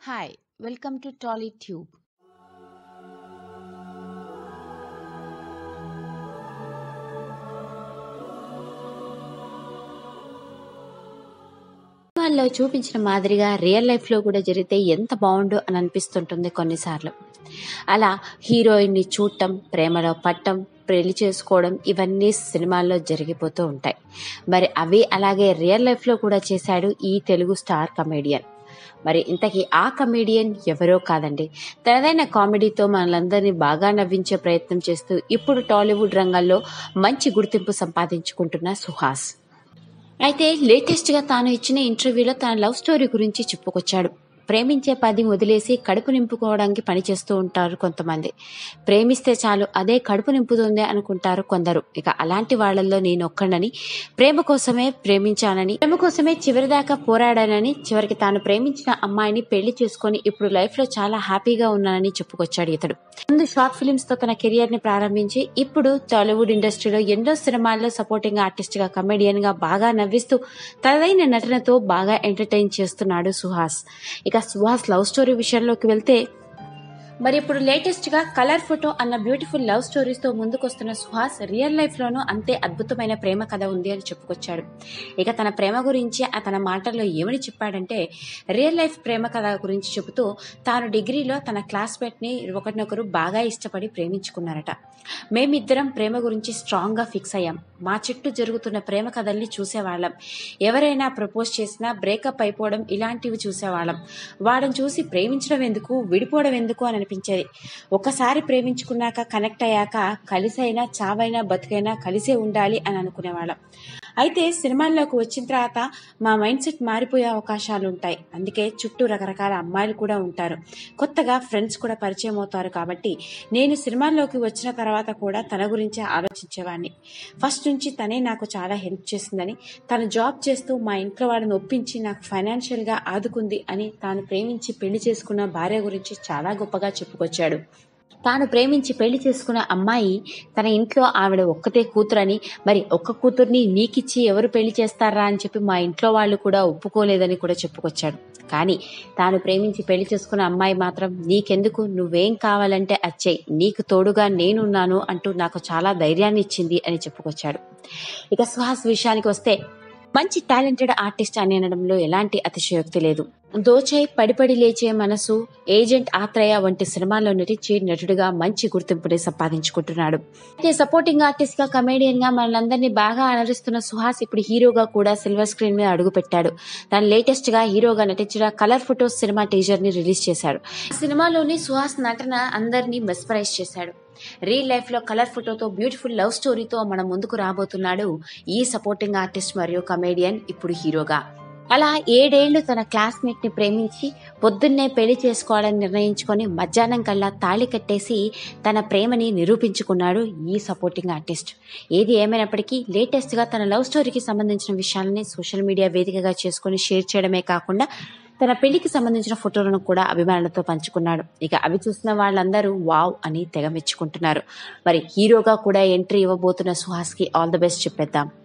Hi, welcome to TollyTube. సినిమాల్లో చూపించిన మాదిరిగా రియల్ లైఫ్లో కూడా జరిగితే ఎంత బాగుండు అని అనిపిస్తుంటుంది కొన్నిసార్లు అలా హీరోయిన్ని చూడటం ప్రేమలో పట్టం పెళ్లి చేసుకోవడం ఇవన్నీ సినిమాల్లో జరిగిపోతూ ఉంటాయి మరి అవి అలాగే రియల్ లైఫ్లో కూడా చేశాడు ఈ తెలుగు స్టార్ కమేడియన్ మరి ఇంతకీ ఆ కమేడియన్ ఎవరో కాదండి తనదైన కామెడీతో మనలందరినీ బాగా నవ్వించే ప్రయత్నం చేస్తూ ఇప్పుడు టాలీవుడ్ రంగంలో మంచి గుర్తింపు సంపాదించుకుంటున్న సుహాస్ అయితే లేటెస్ట్ గా తాను ఇచ్చిన ఇంటర్వ్యూలో తన లవ్ స్టోరీ గురించి చెప్పుకొచ్చాడు ప్రేమించే పది వదిలేసి కడుపు నింపుకోవడానికి పని చేస్తూ ఉంటారు కొంతమంది ప్రేమిస్తే చాలు అదే కడుపు నింపుతుంది అనుకుంటారు కొందరు ఇక అలాంటి వాళ్ళల్లో నేను ఒక్కడని ప్రేమ కోసమే ప్రేమించానని ప్రేమ కోసమే చివరిదాకా పోరాడానని చివరికి తాను ప్రేమించిన అమ్మాయిని పెళ్లి చేసుకొని ఇప్పుడు లైఫ్ లో చాలా హ్యాపీగా ఉన్నానని చెప్పుకొచ్చాడు ఇతడు ముందు షార్ట్ ఫిలిమ్స్ తో తన కెరియర్ ని ప్రారంభించి ఇప్పుడు టాలీవుడ్ ఇండస్ట్రీలో ఎన్నో సినిమాల్లో సపోర్టింగ్ ఆర్టిస్ట్ గా కమెడియన్ గా బాగా నవ్విస్తూ తనదైన నటనతో బాగా ఎంటర్టైన్ చేస్తున్నాడు సుహాస్ ఇక సుహాస్ లవ్ స్టోరీ విషయంలోకి వెళ్తే మరి ఇప్పుడు లేటెస్ట్ గా కలర్ ఫోటో అన్న బ్యూటిఫుల్ లవ్ స్టోరీస్ తో ముందుకొస్తున్న సుహాస్ రియల్ లైఫ్ లోనూ అంతే అద్భుతమైన ప్రేమ కథ ఉంది అని చెప్పుకొచ్చాడు ఇక తన ప్రేమ గురించి ఆ తన మాటల్లో ఏమని చెప్పాడంటే రియల్ లైఫ్ ప్రేమ కథ గురించి చెబుతూ తాను డిగ్రీలో తన క్లాస్మేట్ ని ఒకరినొకరు బాగా ఇష్టపడి ప్రేమించుకున్నారట మేమిద్దరం ప్రేమ గురించి స్ట్రాంగ్ గా ఫిక్స్ అయ్యాం మా చుట్టూ జరుగుతున్న ప్రేమ కథల్ని చూసేవాళ్ళం ఎవరైనా ప్రపోజ్ చేసినా బ్రేకప్ అయిపోవడం ఇలాంటివి చూసేవాళ్ళం వాడని చూసి ప్రేమించడం ఎందుకు విడిపోవడం ఎందుకు అని అనిపించేది ఒకసారి ప్రేమించుకున్నాక కనెక్ట్ అయ్యాక కలిసైనా చావైనా బతుకైనా కలిసే ఉండాలి అని అనుకునేవాళ్ళం అయితే సినిమాల్లోకి వచ్చిన తర్వాత మా మైండ్ సెట్ మారిపోయే అవకాశాలు ఉంటాయి అందుకే చుట్టూ రకరకాల అమ్మాయిలు కూడా ఉంటారు కొత్తగా ఫ్రెండ్స్ కూడా పరిచయం అవుతారు కాబట్టి నేను సినిమాల్లోకి వచ్చిన తర్వాత కూడా తన గురించే ఆలోచించేవాడిని ఫస్ట్ నుంచి తనే నాకు చాలా హెల్ప్ చేసిందని తను జాబ్ చేస్తూ మా ఇంట్లో వాళ్ళని ఒప్పించి నాకు ఫైనాన్షియల్గా ఆదుకుంది అని తాను ప్రేమించి పెళ్లి చేసుకున్న భార్య గురించి చాలా గొప్పగా చెప్పుకొచ్చాడు తాను ప్రేమించి పెళ్లి చేసుకున్న అమ్మాయి తన ఇంట్లో ఆవిడ ఒక్కతే కూతురని మరి ఒక్క కూతుర్ని నీకిచ్చి ఎవరు పెళ్లి చేస్తారా అని చెప్పి మా ఇంట్లో వాళ్ళు కూడా ఒప్పుకోలేదని కూడా చెప్పుకొచ్చాడు కానీ తాను ప్రేమించి పెళ్లి చేసుకున్న అమ్మాయి మాత్రం నీకెందుకు నువ్వేం కావాలంటే అచ్చేయి నీకు తోడుగా నేనున్నాను అంటూ నాకు చాలా ధైర్యాన్ని ఇచ్చింది అని చెప్పుకొచ్చాడు ఇక సుహాస్ విషయానికి వస్తే మంచి టాలెంటెడ్ ఆర్టిస్ట్ అని అనడంలో ఎలాంటి అతిశయోక్తి లేదు దోచై పడిపడి లేచే మనసు ఏజెంట్ ఆత్రేయ వంటి సినిమాల్లో నటించి నటుడిగా మంచి గుర్తింపుని సంపాదించుకుంటున్నాడు అయితే సపోర్టింగ్ ఆర్టిస్ట్ గా కమేడియన్ గా మనందరినీ బాగా అలరిస్తున్న సుహాస్ ఇప్పుడు హీరోగా కూడా సిల్వర్ స్క్రీన్ మీద అడుగు పెట్టాడు తన లేటెస్ట్ గా హీరోగా నటించిన కలర్ ఫోటోస్ సినిమా టీజర్ ని రిలీజ్ చేశాడు ఈ సినిమాలోని సుహాస్ నటన అందరినీ మెస్పరైజ్ చేశాడు రియల్ లైఫ్ లో కలర్ ఫోటోతో బ్యూటిఫుల్ లవ్ స్టోరీతో మన ముందుకు రాబోతున్నాడు ఈ సపోర్టింగ్ ఆర్టిస్ట్ మరియు కమేడియన్ ఇప్పుడు హీరోగా అలా ఏడేళ్లు తన క్లాస్మేట్ ని ప్రేమించి పొద్దున్నే పెళ్లి చేసుకోవాలని నిర్ణయించుకొని మధ్యాహ్నం కల్లా తాళి కట్టేసి తన ప్రేమని నిరూపించుకున్నాడు ఈ సపోర్టింగ్ ఆర్టిస్ట్ ఏది ఏమైనప్పటికీ లేటెస్ట్ గా తన లవ్ స్టోరీకి సంబంధించిన విషయాలని సోషల్ మీడియా వేదికగా చేసుకుని షేర్ చేయడమే కాకుండా తన పెళ్లికి సంబంధించిన ఫోటోలను కూడా అభిమానులతో పంచుకున్నాడు ఇక అవి చూసిన వాళ్ళందరూ వావ్ అని తెగ మెచ్చుకుంటున్నారు మరి హీరోగా కూడా ఎంట్రీ ఇవ్వబోతున్న సుహాస్ కి ఆల్ ద బెస్ట్ చెప్పేద్దాం